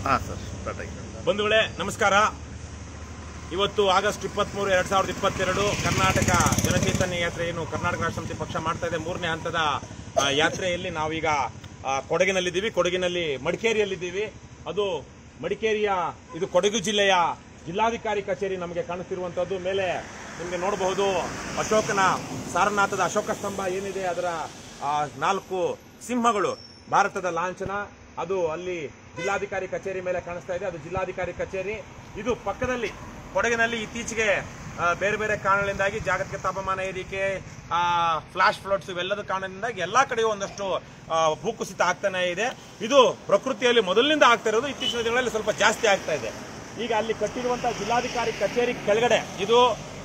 ಹಾಂ sir start ಆಗಿದೆ ಬಂಧುಗಳೇ ನಮಸ್ಕಾರ ಇವತ್ತು ಆಗಸ್ಟ್ ಇಪ್ಪತ್ತ್ಮೂರು ಎರಡು ಸಾವಿರದ ಇಪ್ಪತ್ತೆರಡು ಕರ್ನಾಟಕ ಜನಚೇತನ್ಯ ಯಾತ್ರೆ ಏನು ಕರ್ನಾಟಕ ರಾಷ್ಟ್ರ ಸಮಿತಿ ಪಕ್ಷ ಮಾಡ್ತಾ ಇದೆ ಮೂರನೇ ಹಂತದ ಆ, ಯಾತ್ರೆಯಲ್ಲಿ ನಾವೀಗ ಆ, ಕೊಡಗಿನಲ್ಲಿದ್ದೀವಿ ಕೊಡಗಿನಲ್ಲಿ ಮಡಿಕೇರಿಯಲ್ಲಿದ್ದೀವಿ ಅದು ಮಡಿಕೇರಿಯ ಇದು ಕೊಡಗು ಜಿಲ್ಲೆಯ ಜಿಲ್ಲಾಧಿಕಾರಿ ಕಚೇರಿ ನಮಗೆ ಕಾಣುತ್ತಿರುವಂಥದ್ದು ಮೇಲೆ ನಿಮಗೆ ನೋಡಬಹುದು ಅಶೋಕನ ಸಾರನಾಥದ ಅಶೋಕ ಸ್ತಂಭ ಏನಿದೆ ಅದರ ಆ, ನಾಲ್ಕು ಸಿಂಹಗಳು ಭಾರತದ ಲಾಂಛನ ಅದು ಅಲ್ಲಿ ಜಿಲ್ಲಾಧಿಕಾರಿ ಕಚೇರಿ ಮೇಲೆ ಕಾಣಿಸ್ತಾ ಇದೆ ಅದು ಜಿಲ್ಲಾಧಿಕಾರಿ ಕಚೇರಿ ಇದು ಪಕ್ಕದಲ್ಲಿ ಕೊಡಗಿನಲ್ಲಿ ಇತ್ತೀಚೆಗೆ ಆ, ಬೇರೆ ಬೇರೆ ಕಾರಣಗಳಿಂದಾಗಿ ಜಾಗತಿಕ ತಾಪಮಾನ ಏರಿಕೆ ಆ, ಫ್ಲಾಶ್ ಫ್ಲಡ್ಸ್ ಇವೆಲ್ಲದ ಕಾರಣದಿಂದಾಗಿ ಎಲ್ಲಾ ಕಡೆಯೂ ಒಂದಷ್ಟು ಆ, ಭೂಕುಸಿತ ಆಗ್ತಾನೆ ಇದೆ ಇದು ಪ್ರಕೃತಿಯಲ್ಲಿ ಮೊದಲಿನಿಂದ ಆಗ್ತಾ ಇರೋದು ಇತ್ತೀಚಿನ ದಿನಗಳಲ್ಲಿ ಸ್ವಲ್ಪ ಜಾಸ್ತಿ ಆಗ್ತಾ ಇದೆ ಈಗ ಅಲ್ಲಿ ಕಟ್ಟಿರುವಂತಹ ಜಿಲ್ಲಾಧಿಕಾರಿ ಕಚೇರಿ ಕೆಳಗಡೆ ಇದು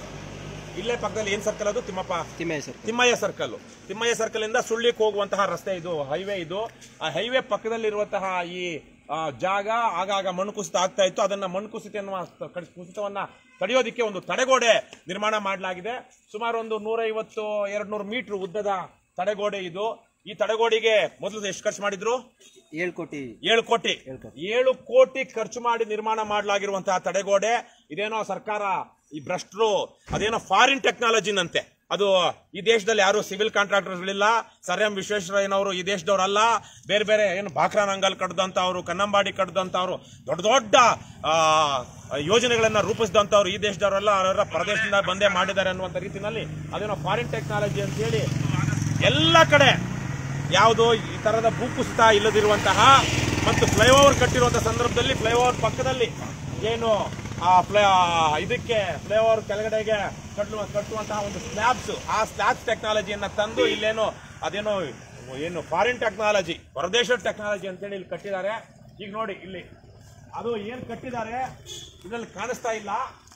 ಇಲ್ಲೇ ಪಕ್ಕದಲ್ಲಿ ಏನ್ ಸರ್ಕಲ್ ಅದು Thimmappa Thimmaiah sir Thimmaiah circle Thimmaiah circle ಇಂದ ಸುಳ್ಳಿಗೆ ಹೋಗುವಂತಹ ರಸ್ತೆ ಇದು ಹೈವೇ ಇದು ಆ ಹೈವೇ ಪಕ್ಕದಲ್ಲಿರುವಂತಹ ಈ ಆ, ಜಾಗ ಆಗಾಗ ಮಣ್ಣು ಕುಸಿತ ಆಗ್ತಾ ಇತ್ತು ಅದನ್ನ ಮಣ್ಣು ಕುಸಿತ ಎನ್ನುವ ತ- ಕಡ್- ಕುಸಿತವನ್ನ ತಡೆಯೋದಿಕ್ಕೆ ಒಂದು ತಡೆಗೋಡೆ ನಿರ್ಮಾಣ ಮಾಡಲಾಗಿದೆ ಸುಮಾರು ಒಂದು ನೂರೈವತ್ತು ಎರಡು ನೂರು ಮೀಟರ್ ಉದ್ದದ ತಡೆಗೋಡೆ ಇದು ಈ ತಡೆಗೋಡೆಗೆ ಮೊದಲು ಎಷ್ಟು ಖರ್ಚು ಮಾಡಿದ್ರು ಏಳು ಕೋಟಿ ಏಳು ಕೋಟಿ ಏಳು ಕೋಟಿ ಖರ್ಚು ಮಾಡಿ ನಿರ್ಮಾಣ ಮಾಡಲಾಗಿರುವಂತಹ ತಡೆಗೋಡೆ ಇದೇನೋ ಸರ್ಕಾರ ಈ ಭ್ರಷ್ಟರು ಅದೇನೋ ಫಾರಿನ್ ಟೆಕ್ನಾಲಜಿನಂತೆ ಅದು ಈ ದೇಶದಲ್ಲಿ ಯಾರು ಸಿವಿಲ್ ಕಾಂಟ್ರಾಕ್ಟರ್ಗಳಿಲ್ಲ ಸರ್ ಎಂ ವಿಶ್ವೇಶ್ವರಯ್ಯನವರು ಈ ದೇಶದವರಲ್ಲ ಬೇರೆ ಬೇರೆ ಏನು ಬಾಕ್ರಾನಂಗಲ್ ಕಡ್ದಂತವ್ರು ಕನ್ನಂಬಾಡಿ ಕಡ್ದಂತವ್ರು ದೊಡ್ಡ ದೊಡ್ಡ ಆ, ಯೋಜನೆಗಳನ್ನ ರೂಪಿಸಿದಂತವ್ರು ಈ ದೇಶದವರೆಲ್ಲ ಅವರ ಪ್ರದೇಶದಿಂದ ಬಂದೇ ಮಾಡಿದ್ದಾರೆ ಅನ್ನುವಂಥ ರೀತಿಯಲ್ಲಿ ಅದೇನೋ ಫಾರಿನ್ ಟೆಕ್ನಾಲಜಿ ಅಂತ ಹೇಳಿ ಎಲ್ಲ ಕಡೆ ಯಾವುದು ಈ ತರದ ಭೂಕುಸಿತ ಇಲ್ಲದಿರುವಂತಹ ಮತ್ತು ಫ್ಲೈಓವರ್ ಕಟ್ಟಿರುವಂತಹ ಸಂದರ್ಭದಲ್ಲಿ ಫ್ಲೈಓವರ್ ಪಕ್ಕದಲ್ಲಿ ಏನು ಆ ಫ್ಲೈ ಆ ಇದಕ್ಕೆ ಫ್ಲೈಓವರ್ ಕೆಳಗಡೆಗೆ ಕಟ್ಟುವ ಕಟ್ಟುವಂತಹ ಒಂದು ಸ್ಲ್ಯಾಬ್ಸ್ ಆ ಸ್ಲ್ಯಾಬ್ಸ್ ಟೆಕ್ನಾಲಜಿಯನ್ನ ತಂದು ಇಲ್ಲೇನೋ ಅದೇನೋ ಏನು ಫಾರಿನ್ ಟೆಕ್ನಾಲಜಿ ಹೊರದೇಶದ ಟೆಕ್ನಾಲಜಿ ಅಂತೇಳಿ ಇಲ್ಲಿ ಕಟ್ಟಿದ್ದಾರೆ ಈಗ ನೋಡಿ ಇಲ್ಲಿ ಅದು ಏನ್ ಕಟ್ಟಿದ್ದಾರೆ ಇದ್ರಲ್ಲಿ ಕಾಣಿಸ್ತಾ ಇಲ್ಲ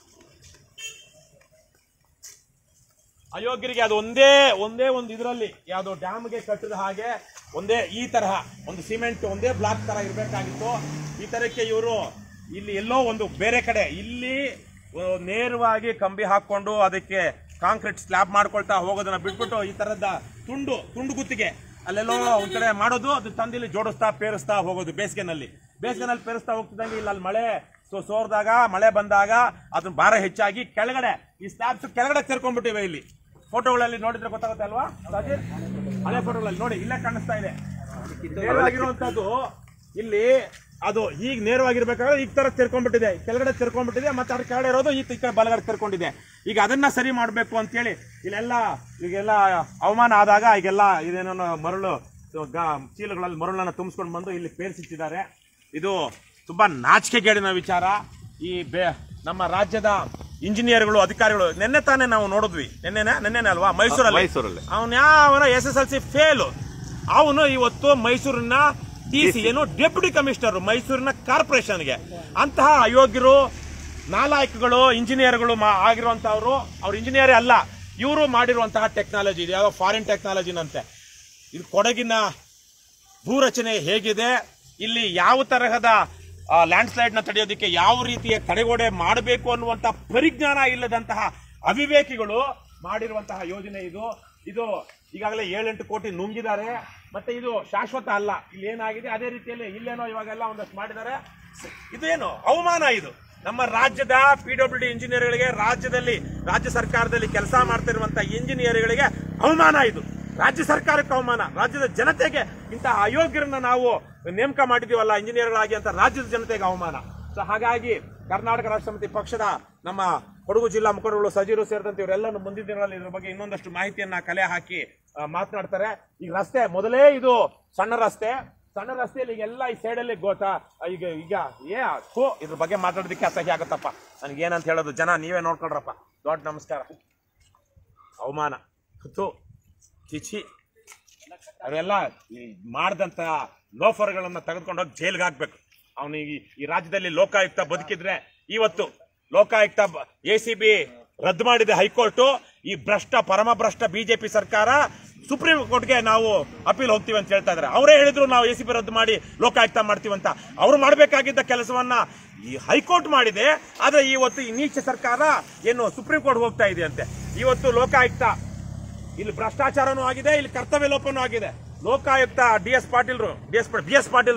ಅಯೋಗ್ಯರಿಗೆ ಅದು ಒಂದೇ ಒಂದೇ ಒಂದು ಇದರಲ್ಲಿ ಯಾವುದು ಡ್ಯಾಮ್ಗೆ ಕಟ್ಟಿದ ಹಾಗೆ ಒಂದೇ ಈ ತರಹ ಒಂದು ಸಿಮೆಂಟ್ ಒಂದೇ ಬ್ಲಾಕ್ ತರ ಇರಬೇಕಾಗಿತ್ತು ಈ ತರಕ್ಕೆ ಇವರು ಇಲ್ಲಿ ಎಲ್ಲೋ ಒಂದು ಬೇರೆ ಕಡೆ ಇಲ್ಲಿ ಆ, ನೇರವಾಗಿ ಕಂಬಿ ಹಾಕೊಂಡು ಅದಕ್ಕೆ ಕಾಂಕ್ರೀಟ್ ಸ್ಲ್ಯಾಬ್ ಮಾಡ್ಕೊಳ್ತಾ ಹೋಗೋದನ್ನ ಬಿಟ್ಬಿಟ್ಟು ಈ ತರದ ತುಂಡು ತುಂಡು ಗುತ್ತಿಗೆ ಅಲ್ಲೆಲ್ಲೋ ಒಂದ್ ಕಡೆ ಮಾಡೋದು ಅದು ತಂದಿಲ್ಲಿ ಜೋಡಿಸ್ತಾ ಪೇರಿಸ್ತಾ ಹೋಗೋದು ಬೇಸಿಗೆನಲ್ಲಿ ಬೇಸಿಗೆನಲ್ಲಿ ಪೇರಿಸ್ತಾ ಹೋಗ್ತಿದ್ದಂಗೆ ಇಲ್ಲಿ ಅಲ್ಲಿ ಮಳೆ ಸೊ ಸೋರ್ದಾಗ ಮಳೆ ಬಂದಾಗ ಅದನ್ನ ಭಾರ ಹೆಚ್ಚಾಗಿ ಕೆಳಗಡೆ ಈ ಸ್ಲ್ಯಾಬ್ಸ್ ಕೆಳಗಡೆ ಸೇರ್ಕೊಂಡ್ಬಿಟ್ಟಿವೆ ಇಲ್ಲಿ ಫೋಟೋಗಳಲ್ಲಿ ನೋಡಿದ್ರೆ ಗೊತ್ತಾಗುತ್ತೆ ಅಲ್ವಾ ಸಾಜಿದ್? ಹಳೆ ಫೋಟೋಗಳಲ್ಲಿ ನೋಡಿ ಇಲ್ಲೇ ಕಾಣಿಸ್ತಾ ಇದೆ ನೇರವಾಗಿರುವಂತದ್ದು ಇಲ್ಲಿ ಅದು ಈಗ ನೇರವಾಗಿರ್ಬೇಕಾದ್ರೆ ಈ ತರ ತೆರ್ಕೊಂಡ್ಬಿಟ್ಟಿದೆ ಕೆಳಗಡೆ ತೆರ್ಕೊಂಡ್ಬಿಟ್ಟಿದೆ ಮತ್ತೆ ಅದ್ರ ಕೆಳಗಡೆ ಇರೋದು ಈ ಈ ಕಡೆ ಬಲಗಡೆ ತೆರ್ಕೊಂಡಿದೆ ಈಗ ಅದನ್ನ ಸರಿ ಮಾಡಬೇಕು ಅಂತೇಳಿ ಇಲ್ಲೆಲ್ಲ ಈಗೆಲ್ಲ ಅವಮಾನ ಆದಾಗ ಈಗೆಲ್ಲ ಇದೇನೋ ಮರಳು ಗ- ಚೀಲಗಳಲ್ಲಿ ಮರಳನ್ನ ತುಂಬಿಸ್ಕೊಂಡು ಬಂದು ಇಲ್ಲಿ ಪೇರಿಸಿಟ್ಟಿದ್ದಾರೆ ಇದು ತುಂಬಾ ನಾಚಿಕೆಗೇಡಿನ ವಿಚಾರ ಈ ಬೇ ನಮ್ಮ ರಾಜ್ಯದ ಇಂಜಿನಿಯರ್ಗಳು ಅಧಿಕಾರಿಗಳು ನಿನ್ನೆ ತಾನೇ ನಾವು ನೋಡಿದ್ವಿ ನಿನ್ನೆನೆ ನಿನ್ನೆನೆ ಅಲ್ವಾ ಮೈಸೂರಲ್ಲಿ ಮೈಸೂರಲ್ಲಿ. ಅವನು ಯಾವನ S S L C fail ಅವನು ಇವತ್ತು ಮೈಸೂರಿನ ಸಿ ಏನು ಡೆಪ್ಯೂಟಿ ಕಮಿಷನರ್ ಮೈಸೂರಿನ ಕಾರ್ಪೊರೇಷನ್ಗೆ ಅಂತಹ ಅಯೋಗ್ಯರು ನಾಲಾಯಕಗಳು ಇಂಜಿನಿಯರ್ಗಳು ಮಾ- ಆಗಿರುವಂತಹವರು ಅವ್ರು ಇಂಜಿನಿಯರೇ ಅಲ್ಲ ಇವರು ಮಾಡಿರುವಂತಹ ಟೆಕ್ನಾಲಜಿ ಇದು ಯಾವ ಫಾರಿನ್ ಟೆಕ್ನಾಲಜಿನಂತೆ ಇದು ಕೊಡಗಿನ ಭೂರಚನೆ ಹೇಗಿದೆ ಇಲ್ಲಿ ಯಾವ ತರಹದ ಲ್ಯಾಂಡ್ ಸ್ಲೈಡ್ ನ ತಡೆಯೋದಕ್ಕೆ ಯಾವ ರೀತಿಯ ತಡೆಗೋಡೆ ಮಾಡಬೇಕು ಅನ್ನುವಂತಹ ಪರಿಜ್ಞಾನ ಇಲ್ಲದಂತಹ ಅವಿವೇಕಿಗಳು ಮಾಡಿರುವಂತಹ ಯೋಜನೆ ಇದು ಇದು ಈಗಾಗಲೇ ಏಳೆಂಟು ಕೋಟಿ ನುಂಗಿದ್ದಾರೆ ಮತ್ತೆ ಇದು ಶಾಶ್ವತ ಅಲ್ಲ ಇಲ್ಲಿ ಏನಾಗಿದೆ ಅದೇ ರೀತಿಯಲ್ಲಿ ಇಲ್ಲೇನೋ ಇವಾಗೆಲ್ಲ ಒಂದಷ್ಟು ಮಾಡಿದ್ದಾರೆ ಇದೇನು ಅವಮಾನ ಇದು ನಮ್ಮ ರಾಜ್ಯದ ಪಿ ಡಬ್ಲ್ಯೂ ಡಿ ಇಂಜಿನಿಯರ್ಗಳಿಗೆ ರಾಜ್ಯದಲ್ಲಿ ರಾಜ್ಯ ಸರ್ಕಾರದಲ್ಲಿ ಕೆಲಸ ಮಾಡ್ತಿರುವಂತಹ ಇಂಜಿನಿಯರ್ಗಳಿಗೆ ಅವಮಾನ ಇದು ರಾಜ್ಯ ಸರ್ಕಾರಕ್ಕೆ ಅವಮಾನ ರಾಜ್ಯದ ಜನತೆಗೆ ಇಂತಹ ಅಯೋಗ್ಯರನ್ನ ನಾವು ನೇಮಕ ಮಾಡಿದೀವಲ್ಲ ಇಂಜಿನಿಯರ್ಗಳಾಗಿ ಅಂತ ರಾಜ್ಯದ ಜನತೆಗೆ ಅವಮಾನ ಸೊ ಹಾಗಾಗಿ ಕರ್ನಾಟಕ ರಾಷ್ಟ್ರ ಸಮಿತಿ ಪಕ್ಷದ ನಮ್ಮ ಕೊಡಗು ಜಿಲ್ಲಾ ಮುಖಂಡರುಗಳು ಸಚಿವರು ಸೇರಿದಂತೆ ಇವರೆಲ್ಲರೂ ಮುಂದಿನ ದಿನಗಳಲ್ಲಿ ಇದ್ರ ಬಗ್ಗೆ ಇನ್ನೊಂದಷ್ಟು ಮಾಹಿತಿಯನ್ನ ಕಲೆ ಹಾಕಿ ಆ, ಮಾತನಾಡ್ತಾರೆ ಈಗ ರಸ್ತೆ ಮೊದಲೇ ಇದು ಸಣ್ಣ ರಸ್ತೆ ಸಣ್ಣ ರಸ್ತೆಯಲ್ಲಿ ಈಗೆಲ್ಲ ಈ ಸೈಡಲ್ಲಿ ಗೊತ್ತಾ ಈಗ ಈಗ ಏ ಥೂ ಇದ್ರ ಬಗ್ಗೆ ಮಾತಾಡೋದಕ್ಕೆ ಅಸಹ್ಯ ಆಗತ್ತಪ್ಪ ನನಗೆ ಏನಂತ ಹೇಳೋದು ಜನ ನೀವೇ ನೋಡ್ಕೊಳ್ರಪ್ಪ ದೊಡ್ಡ ನಮಸ್ಕಾರ ಅವಮಾನ ಥೂ ಚಿಚಿ ಅವೆಲ್ಲ ಈ ಮಾಡ್ದಂತ ಲೋಫರ್ಗಳನ್ನ ತೆಗೆದುಕೊಂಡು ಹೋಗಿ ಜೈಲ್ಗೆ ಹಾಕ್ಬೇಕು ಅವನು ಈ ಈ ರಾಜ್ಯದಲ್ಲಿ ಲೋಕಾಯುಕ್ತ ಬದುಕಿದ್ರೆ ಇವತ್ತು ಲೋಕಾಯುಕ್ತ ಎ ಸಿ ಬಿ ರದ್ದು ಮಾಡಿದೆ ಹೈಕೋರ್ಟ್ ಈ ಭ್ರಷ್ಟ ಪರಮ ಭ್ರಷ್ಟ ಬಿಜೆಪಿ ಸರ್ಕಾರ ಸುಪ್ರೀಂ ಕೋರ್ಟ್ಗೆ ನಾವು ಅಪೀಲ್ ಹೋಗ್ತೀವಿ ಅಂತ ಹೇಳ್ತಾ ಇದಾರೆ ಅವರೇ ಹೇಳಿದ್ರು ನಾವು ಎ ಸಿ ಬಿ ರದ್ದು ಮಾಡಿ ಲೋಕಾಯುಕ್ತ ಮಾಡ್ತೀವಿ ಅಂತ ಅವ್ರು ಮಾಡಬೇಕಾಗಿದ್ದ ಕೆಲಸವನ್ನ ಈ ಹೈಕೋರ್ಟ್ ಮಾಡಿದೆ ಆದ್ರೆ ಇವತ್ತು ಈ ನೀಚ ಸರ್ಕಾರ ಏನು ಸುಪ್ರೀಂ ಕೋರ್ಟ್ ಹೋಗ್ತಾ ಇದೆ ಅಂತೆ ಇವತ್ತು ಲೋಕಾಯುಕ್ತ ಇಲ್ಲಿ ಭ್ರಷ್ಟಾಚಾರನೂ ಆಗಿದೆ ಇಲ್ಲಿ ಕರ್ತವ್ಯ ಲೋಪನೂ ಆಗಿದೆ ಲೋಕಾಯುಕ್ತ ಡಿ ಎಸ್ ಪಾಟೀಲ್ರು ಡಿ ಎಸ್ ಬಿ ಎಸ್ ಪಾಟೀಲ್ರು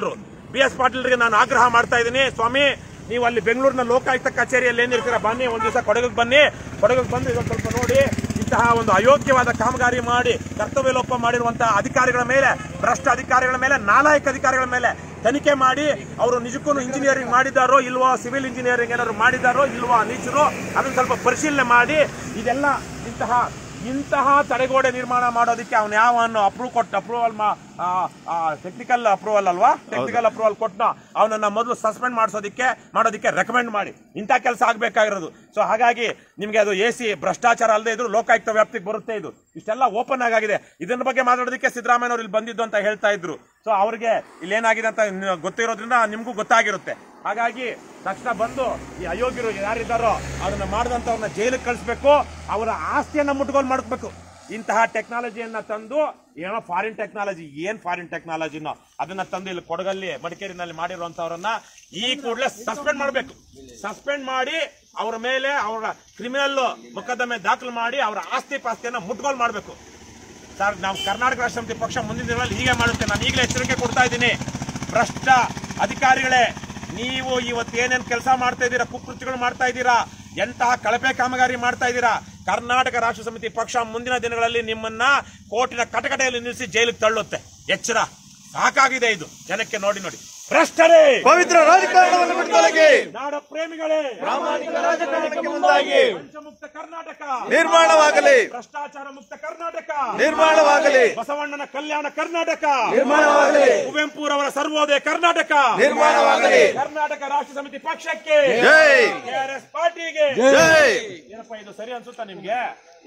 ಬಿ ಎಸ್ ಪಾಟೀಲ್ರಿಗೆ ನಾನು ಆಗ್ರಹ ಮಾಡ್ತಾ ಇದ್ದೀನಿ ಸ್ವಾಮಿ ನೀವು ಅಲ್ಲಿ ಬೆಂಗಳೂರಿನ ಲೋಕಾಯುಕ್ತ ಕಚೇರಿಯಲ್ಲಿ ಏನಿರ್ತೀರ ಬನ್ನಿ ಒಂದ್ ದಿವಸ ಕೊಡಗಿಗೆ ಬನ್ನಿ ಕೊಡಗಿಗೆ ಬಂದು ಇದೊಂದು ಸ್ವಲ್ಪ ನೋಡಿ ಇಂತಹ ಒಂದು ಅಯೋಗ್ಯವಾದ ಕಾಮಗಾರಿ ಮಾಡಿ ಕರ್ತವ್ಯ ಲೋಪ ಮಾಡಿರುವಂತಹ ಅಧಿಕಾರಿಗಳ ಮೇಲೆ ಭ್ರಷ್ಟ ಅಧಿಕಾರಿಗಳ ಮೇಲೆ ನಾಲಾಯಕ ಅಧಿಕಾರಿಗಳ ಮೇಲೆ ತನಿಖೆ ಮಾಡಿ ಅವರು ನಿಜಕ್ಕೂ ಇಂಜಿನಿಯರಿಂಗ್ ಮಾಡಿದಾರೋ ಇಲ್ವೋ ಸಿವಿಲ್ ಇಂಜಿನಿಯರಿಂಗ್ ಏನಾದ್ರು ಮಾಡಿದಾರೋ ಇಲ್ವೋ ನೀಚರು ಅದನ್ನ ಸ್ವಲ್ಪ ಪರಿಶೀಲನೆ ಮಾಡಿ ಇದೆಲ್ಲ ಇಂತಹ ಇಂತಹ ತಡೆಗೋಡೆ ನಿರ್ಮಾಣ ಮಾಡೋದಕ್ಕೆ ಅವನು ಯಾವ ಅಪ್ರೂವ್ ಕೊಟ್ಟು ಅಪ್ರೂವಲ್ ಟೆಕ್ನಿಕಲ್ ಅಪ್ರೂವಲ್ ಅಲ್ವಾ ಟೆಕ್ನಿಕಲ್ ಅಪ್ರೂವಲ್ ಕೊಟ್ಟು ಅವನನ್ನ ಮೊದಲು ಸಸ್ಪೆಂಡ್ ಮಾಡಿಸೋದಕ್ಕೆ ಮಾಡೋದಕ್ಕೆ ರೆಕಮೆಂಡ್ ಮಾಡಿ ಇಂಥ ಕೆಲಸ ಆಗ್ಬೇಕಾಗಿರೋದು ಸೊ ಹಾಗಾಗಿ ನಿಮ್ಗೆ ಅದು ಎ ಸಿ ಭ್ರಷ್ಟಾಚಾರ ಅಲ್ಲದೆ ಇದ್ರು ಲೋಕಾಯುಕ್ತ ವ್ಯಾಪ್ತಿಗೆ ಬರುತ್ತೆ ಇದು ಇಷ್ಟೆಲ್ಲ ಓಪನ್ ಆಗಿದೆ ಇದನ್ನ ಬಗ್ಗೆ ಮಾತಾಡೋದಕ್ಕೆ ಸಿದ್ದರಾಮಯ್ಯನವರು ಇಲ್ಲಿ ಬಂದಿದ್ದು ಅಂತ ಹೇಳ್ತಾ ಇದ್ರು ಸೊ ಅವ್ರಿಗೆ ಇಲ್ಲಿ ಏನಾಗಿದೆ ಅಂತ ನ- ಗೊತ್ತಿರೋದ್ರಿಂದ ನಿಮ್ಗೂ ಗೊತ್ತಾಗಿರುತ್ತೆ ಹಾಗಾಗಿ ತಕ್ಷಣ ಬಂದು ಈ ಅಯೋಗ್ಯರು ಯಾರಿದ್ದಾರೋ ಅದನ್ನ ಮಾಡಿದಂಥವ್ರನ್ನ ಜೈಲಿಗೆ ಕಳಿಸ್ಬೇಕು ಅವರ ಆಸ್ತಿಯನ್ನ ಮುಟ್ಕೊಂಡು ಮಾಡ್ಬೇಕು ಇಂತಹ ಟೆಕ್ನಾಲಜಿಯನ್ನ ತಂದು ಏನೋ ಫಾರಿನ್ ಟೆಕ್ನಾಲಜಿ ಏನ್ ಫಾರಿನ್ ಟೆಕ್ನಾಲಜಿನೋ ಅದನ್ನ ತಂದು ಇಲ್ಲಿ ಕೊಡಗಲ್ಲಿ ಮಡಿಕೇರಿನಲ್ಲಿ ಮಾಡಿರುವಂತವ್ರನ್ನ ಈ ಕೂಡಲೇ ಸಸ್ಪೆಂಡ್ ಮಾಡಬೇಕು ಸಸ್ಪೆಂಡ್ ಮಾಡಿ ಅವರ ಮೇಲೆ ಅವರ ಕ್ರಿಮಿನಲ್ ಮೊಕದ್ದಮೆ ದಾಖಲು ಮಾಡಿ ಅವರ ಆಸ್ತಿ ಪಾಸ್ತಿಯನ್ನ ಮುಟ್ಗೋಲ್ ಮಾಡಬೇಕು ಸರ್ ನಾವು ಕರ್ನಾಟಕ ರಾಷ್ಟ್ರ ಸಮಿತಿ ಪಕ್ಷ ಮುಂದಿನ ದಿನಗಳಲ್ಲಿ ಹೀಗೆ ಮಾಡುತ್ತೆ ನಾನು ಈಗಲೇ ಎಚ್ಚರಿಕೆ ಕೊಡ್ತಾ ಇದ್ದೀನಿ ಭ್ರಷ್ಟ ಅಧಿಕಾರಿಗಳೇ ನೀವು ಇವತ್ತು ಏನೇನು ಕೆಲಸ ಮಾಡ್ತಾ ಇದ್ದೀರಾ ಕುಕೃತ್ಯಗಳು ಮಾಡ್ತಾ ಇದ್ದೀರಾ ಎಂತಹ ಕಳಪೆ ಕಾಮಗಾರಿ ಮಾಡ್ತಾ ಇದ್ದೀರಾ ಕರ್ನಾಟಕ ರಾಷ್ಟ್ರ ಸಮಿತಿ ಪಕ್ಷ ಮುಂದಿನ ದಿನಗಳಲ್ಲಿ ನಿಮ್ಮನ್ನ ಕೋರ್ಟಿನ ಕಟಕಟೆಯಲ್ಲಿ ನಿಲ್ಲಿಸಿ ಜೈಲಿಗೆ ತಳ್ಳುತ್ತೆ ಎಚ್ಚರ ಸಾಕಾಗಿದೆ ಇದು ಜನಕ್ಕೆ ನೋಡಿ ನೋಡಿ ಭ್ರಷ್ಟರೇ ಪವಿತ್ರ ರಾಜಕಾರಣವನ್ನು ಬಿಡುತ್ತೊಳಗೆ ನಾಡ ಪ್ರೇಮಿಗಳೇ ಪ್ರಾಮಾಣಿಕ ರಾಜಕಾರಣಕ್ಕೆ ಮುಂದಾಗಿ ಮುಕ್ತ ಕರ್ನಾಟಕ ನಿರ್ಮಾಣವಾಗಲಿ ಭ್ರಷ್ಟಾಚಾರ ಮುಕ್ತ ಕರ್ನಾಟಕ ನಿರ್ಮಾಣವಾಗಲಿ ಬಸವಣ್ಣನ ಕಲ್ಯಾಣ ಕರ್ನಾಟಕ ನಿರ್ಮಾಣವಾಗಲಿ ಕುವೆಂಪುರವರ ಸರ್ವೋದಯ ಕರ್ನಾಟಕ ನಿರ್ಮಾಣವಾಗಲಿ ಕರ್ನಾಟಕ ರಾಷ್ಟ್ರ ಸಮಿತಿ ಪಕ್ಷಕ್ಕೆ ಜೈ ಕೆಆರ್ಎಸ್ ಪಾರ್ಟಿಗೆ ಜೈ ಏನಪ್ಪ ಇದು ಸರಿ ಅನ್ಸುತ್ತಾ ನಿಮ್ಗೆ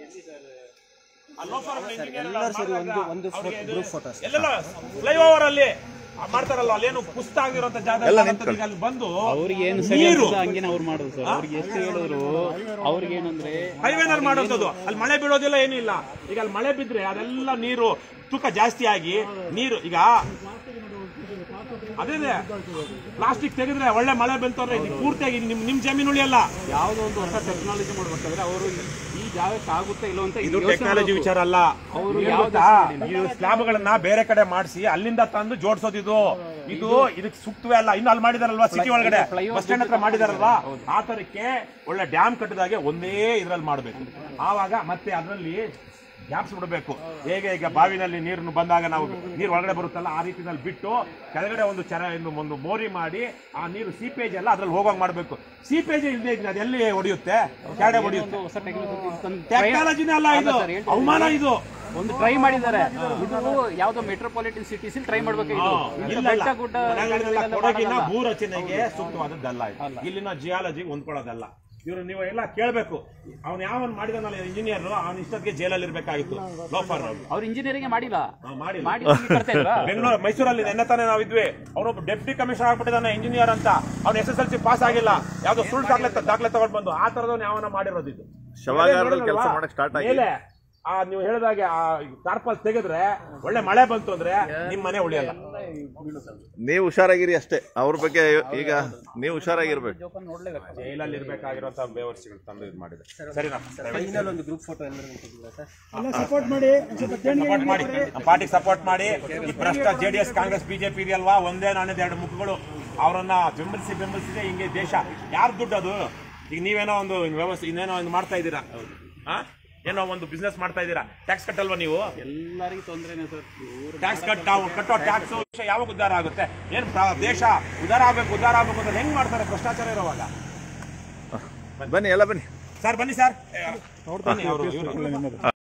ಆ ಲೋಫರ್ ಅವ್ರ engineer ಎಲ್ಲ ಮಾಡ್ದಾಗ ಅವ್ರಿಗೆ ಇದು- ಎಲ್ಲೆಲ್ಲ ಫ್ಲೈಓವರ್ ಅಲ್ಲಿ ಆ ಮಾಡ್ತಾರಲ್ಲ ಅಲ್ಲೇನು ಕುಸ್ತ ಆಗಿರುವಂತ ಜಾಗ ಈಗ ಅಲ್ಲಿ ಬಂದು ಅವ್ರಿಗೆ ಏನು ಸರಿ ನೀರು ಅನ್ಸುತ್ತೋ ಹಂಗೇನೆ ಅವ್ರು ಮಾಡೋದು ಸರ್ ಅವ್ರಿಗೆ ಎಷ್ಟು ಹೇಳಿದ್ರು ಅವ್ರಿಗೆ ಏನಂದ್ರೆ ಹೈವೇನಲ್ಲಿ ಮಾಡೋದು ಅಲ್ಲಿ ಮಳೆ ಬೀಳೋದಿಲ್ಲ ಏನಿಲ್ಲ ಈಗ ಅಲ್ಲಿ ಮಳೆ ಬಿದ್ರೆ ಅದೆಲ್ಲ ನೀರು ತೂಕ ಜಾಸ್ತಿ ಆಗಿ ನೀರು ಈಗ ಅದೇ ಪ್ಲಾಸ್ಟಿಕ್ ತೆಗೆದ್ರೆ ಒಳ್ಳೆ ಮಳೆ ಬಂತವ್ರೆ ಇದು ಪೂರ್ತಿಯಾಗಿ ನಿಮ್ ನಿಮ್ ಜಮೀನು ಉಳಿಯಲ್ಲ ಯಾವ್ದೋ ಒಂದು ಹೊಸ ಟೆಕ್ನಾಲಜಿ ಮಾಡ್ಬೇಕಾದ್ರೆ ಅವರು ಈ ಜಾಗಕ್ಕೆ ಆಗುತ್ತೆ ಇಲ್ಲೋ ಅಂತ ಇದು ಯೋಚ್ನೆ ಟೆಕ್ನಾಲಜಿ ಮಾಡ್ಬೇಕು. ವಿಚಾರ ಅಲ್ಲ ಅವ್ರು ಏನ್ ಯಾವ್ದು ಗೊತ್ತಾ? ಈ ಸ್ಲಾಬ್ಗಳನ್ನ ಬೇರೆ ಕಡೆ ಮಾಡಿಸಿ ಅಲ್ಲಿಂದ ತಂದು ಜೋಡಿಸೋದು ಇದು ಇದು ಇದಕ್ಕೆ ಸೂಕ್ತವೇ ಅಲ್ಲ ಇನ್ನು ಅಲ್ಲಿ ಮಾಡಿದಾರಲ್ವಾ ಸಿಟಿ ಒಳಗಡೆ flyover ಬಸ್ ಸ್ಟ್ಯಾಂಡ್ ಹತ್ರ ಮಾಡಿದಾರಲ್ವಾ ಆ ತರಕ್ಕೆ ಒಳ್ಳೆ ಡ್ಯಾಮ್ ಕಟ್ಟಿದಾಗೆ ಒಂದೇ ಇದ್ರಲ್ಲಿ ಮಾಡಬೇಕು ಆವಾಗ ಮತ್ತೆ ಅದರಲ್ಲಿ ಗ್ಯಾಪ್ಸ್ ಬಿಡಬೇಕು ಹೇಗೆ ಈಗ ಬಾವಿನಲ್ಲಿ ನೀರನ್ನು ಬಂದಾಗ ನಾವು ನೀರು ಒಳಗಡೆ ಬರುತ್ತಲ್ಲ ಆ ರೀತಿನಲ್ಲಿ ಬಿಟ್ಟು ಕೆಳಗಡೆ ಒಂದು ಚೆರ ಒಂದು- ಒಂದು ಮೋರಿ ಮಾಡಿ ಆ ನೀರು ಸೀಪೇಜ್ ಎಲ್ಲ ಅದ್ರಲ್ಲಿ ಹೋಗೋಂಗ್ ಮಾಡಬೇಕು ಸೀಪೇಜ್ ಇಲ್ಲದೆ ಇದ್ರೆ ಅದೆಲ್ಲಿ ಹೊಡೆಯುತ್ತೆ ಕೆಳಗಡೆ ಹೊಡೆಯುತ್ತೆ ಒಂದು ಹೊಸ ಟೆಕ್ನಾಲಜಿ ಟೆಕ್ನಾಲಜಿನೇ ಅಲ್ಲ ಇದು ಸರ್, ಹೇಳ್ತಾ ಅವಮಾನ ಇದು ಒಂದು ಟ್ರೈ ಮಾಡಿದ್ದಾರೆ ಇದು ಯಾವ್ದೋ ಮೆಟ್ರೋಪಾಲಿಟನ್ ಸಿಟೀಸ್ ಟ್ರೈ ಮಾಡ್ಬೇಕು ಇದು ಇಂಥ ಇಲ್ಲ, ಬೆಟ್ಟ ಇಲ್ಲ. ಗುಡ್ಡ ನಾನು ಹೇಳಿದ್ನಲ್ಲ, ಇವೆಲ್ಲ ಕೊಡಗಿನ ಮಾಡಲ್ಲ. ಭೂ ರಚನೆಗೆ ಸೂಕ್ತವಾದದ್ದಲ್ಲ ಇದು. ಇಲ್ಲಿನ ಜಿಯಾಲಜಿ ಹೊಂದ್ಕೊಳ್ಳೋದಲ್ಲ ಇವರು ನೀವು ಎಲ್ಲ ಕೇಳಬೇಕು ಅವನು ಯಾವನ್ ಮಾಡಿದಾನಲ್ಲ ಇಂಜಿನಿಯರ್ ಅವನ ಇಷ್ಟೊತ್ತಿಗೆ ಜೈಲಲ್ಲಿ ಇರ್ಬೇಕಾಗಿತ್ತು ಲೋಫರ್ ಅವ್ನು. ಅವ್ರು ಇಂಜಿನಿಯರಿಂಗ್ ಮಾಡಿಲ್ಲ ಅವ್ನು ಮಾಡಿಲ್ಲ. ಮಾಡಿ ಇಲ್ಲಿ ಕಟ್ತಾ ಇಲ್ವಾ? ಬೆಂಗಳೂರು ಮೈಸೂರಲ್ಲಿ ನೆನ್ನೆ ತಾನೇ ನಾವು ಇದ್ವಿ ಅವನೊಬ್ಬ ಡೆಪ್ಟಿ ಕಮಿಷನರ್ ಆಗ್ಬಿಟ್ಟಿದ್ದಾನೆ ಇಂಜಿನಿಯರ್ ಅಂತ ಅವ್ನು S S L C pass ಆಗಿಲ್ಲ ಯಾವ್ದೋ ಸುಳ್ಳು ದಾಖಲೆ ದಾಖಲೆ ತಗೊಂಡ್ ಬಂದು ಆ ತರದವ್ನು ಯಾವನ ಮಾಡಿರೋದು ಇದು ಶವಾಗಾರದಲ್ಲಿ ಕೆಲಸ ಮಾಡಕ್ ಸ್ಟಾರ್ಟ್ ಆಗಿ ಮೇಲೆ ಆ ನೀವು ಹೇಳಿದಾಗೆ ಆ ಟಾರ್ಪಲ್ ತೆಗೆದ್ರೆ ಒಳ್ಳೆ ಮಳೆ ಬಂತು ಅಂದ್ರೆ ನಿಮ್ ಮನೆ ಉಳಿಯಲ್ಲ ನೀವು ಹುಷಾರಾಗಿರಿ ಅಷ್ಟೇ ಅವ್ರ ಬಗ್ಗೆ ಈಗ ನೀವು ಹುಷಾರಾಗಿರ್ಬೇಕು ಜೋಪಾನ ನೋಡ್ಲೇಬೇಕು ಜೈಲಲ್ಲಿ ಇರ್ಬೇಕಾಗಿರುವಂತ ಬೇವರ್ಸಿಗಳು ತಂದು ಇದು ಮಾಡಿದೆ ಸರಿನಾ ಒಂದು ಗ್ರೂಪ್ ಫೋಟೋ ಸಪೋರ್ಟ್ ಮಾಡಿ ನಮ್ಮ ಪಾರ್ಟಿಗೆ ಸಪೋರ್ಟ್ ಮಾಡಿ ಈ ಭ್ರಷ್ಟ ಜೆಡಿಎಸ್ ಕಾಂಗ್ರೆಸ್ ಬಿಜೆಪಿ ಇದೆಯಲ್ವಾ ಒಂದೇ ನಾಣ್ಯದ ಎರಡು ಮುಖಗಳು ಅವರನ್ನ ಬೆಂಬಲಿಸಿ ಬೆಂಬಲಿಸಿದೆ ಹಿಂಗೆ ದೇಶ ಯಾರು ದುಡ್ಡು ಅದು ಈಗ ನೀವೇನೋ ಒಂದು ವ್ಯವಸ್ಥೆ ಇನ್ನೇನೋ ಒಂದು ಮಾಡ್ತಾ ಇದ್ದೀರಾ ಆ? ಏನೋ ಒಂದು ಬಿಸ್ನೆಸ್ ಮಾಡ್ತಾ ಇದ್ದೀರಾ ಟ್ಯಾಕ್ಸ್ ಕಟ್ಟಲ್ವಾ ನೀವು ಎಲ್ಲರಿಗೂ ತೊಂದರೆನೆ ಸರ್ ಇವ್ರು ಟ್ಯಾಕ್ಸ್ ಕಟ್ ನಾವು ಕಟ್ಟೋ ಟ್ಯಾಕ್ಸ್ ಯಾವಾಗ ಉದ್ಧಾರ ಆಗುತ್ತೆ ಏನ್ ಪ್ರ- ದೇಶ ಉದ್ಧಾರ ಆಗ್ಬೇಕು ಉದ್ಧಾರ ಆಗ್ಬೇಕು ಅಂತ ಹೆಂಗ್ ಮಾಡ್ತಾರೆ ಭ್ರಷ್ಟಾಚಾರ ಇರೋವಾಗ ಬನ್ನಿ ಎಲ್ಲ ಬನ್ನಿ ಸರ್ ಬನ್ನಿ ಸರ್ ಬನ್ನಿ ಅವರು